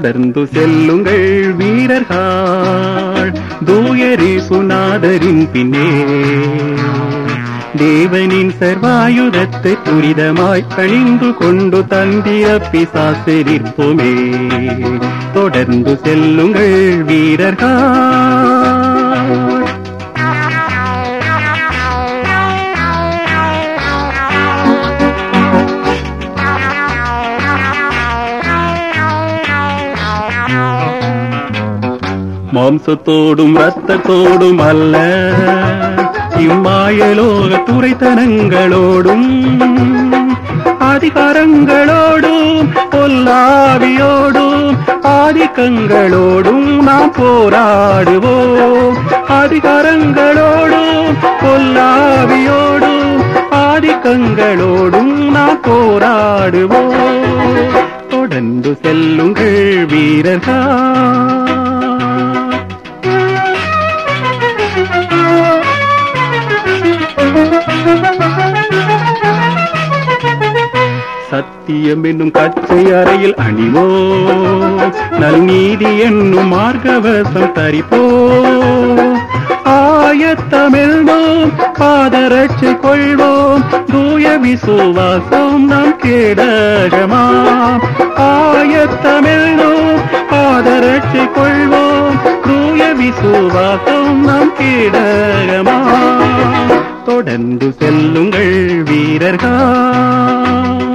தொடர்ந்து செல்லுங்கள் வீரர்கள் தூயரி சுனாதரின் பின்னே தேவனின் சர்வாயுதத்தை துரிதமாய் கணிந்து கொண்டு தந்திர பிசாசெரிப்போமே தொடர்ந்து செல்லுங்கள் வீரர்கள் மாம்சத்தோடும் ரத்தத்தோடும் அல்ல இம்மாயலோக துறைத்தனங்களோடும் அதிகாரங்களோடும் பொல்லாவியோடும் ஆதிக்கங்களோடும் நாம் போராடுவோம் அதிகாரங்களோடும் பொல்லாவியோடும் ஆதிக்கங்களோடும் நாம் போராடுவோம் தொடர்ந்து செல்லுங்கள் வீரர்கள் சத்தியம் என்னும் கச்சை அறையில் அணிவோ நல்நீதி என்னும் மார்க்கவசம் தரிப்போ ஆயத்தமெல்வோம் பாதரட்சை கொள்வோம் தூய விசுவாசம் நம் கேடகமாம் ஆயத்தமெல்வோம் பாதரட்சை கொள்வோம் தூய விசுவாசம் நம் கேடகமாம் தொடர்ந்து செல்லுங்கள் வீரர்கள்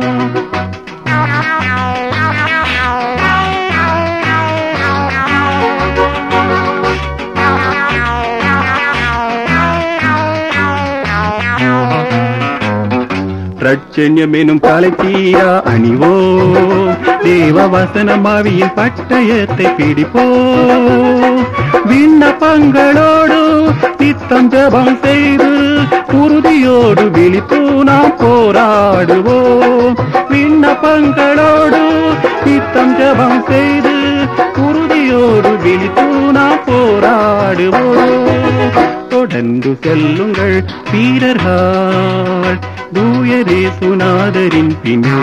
ரட்சண்யம் எனும் கலைத்தீரா அணிவோ தேவ வசனமாவியின் பட்டயத்தை பிடிப்போ விண்ணப்பங்களோடு நித்தம் ஜபம் செய்து உறுதியோடு விழித்து நாம் போராடுவோம் விண்ணப்பங்களோடு நித்தம் ஜபம் செய்து உறுதியோடு விழித்து நாம் போராடுவோம் தொடர்ந்து செல்லுங்கள் வீரர்கள் தூயரே சுனாதரின் பின்னே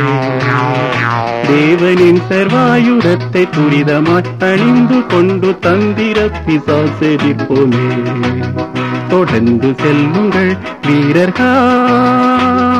தேவனின் சர்வாயுதத்தை துரிதமாய் அணிந்து கொண்டு தந்திர பிசாசெரிப்போமே தொடர்ந்து செல்லுங்கள் வீரர்கள்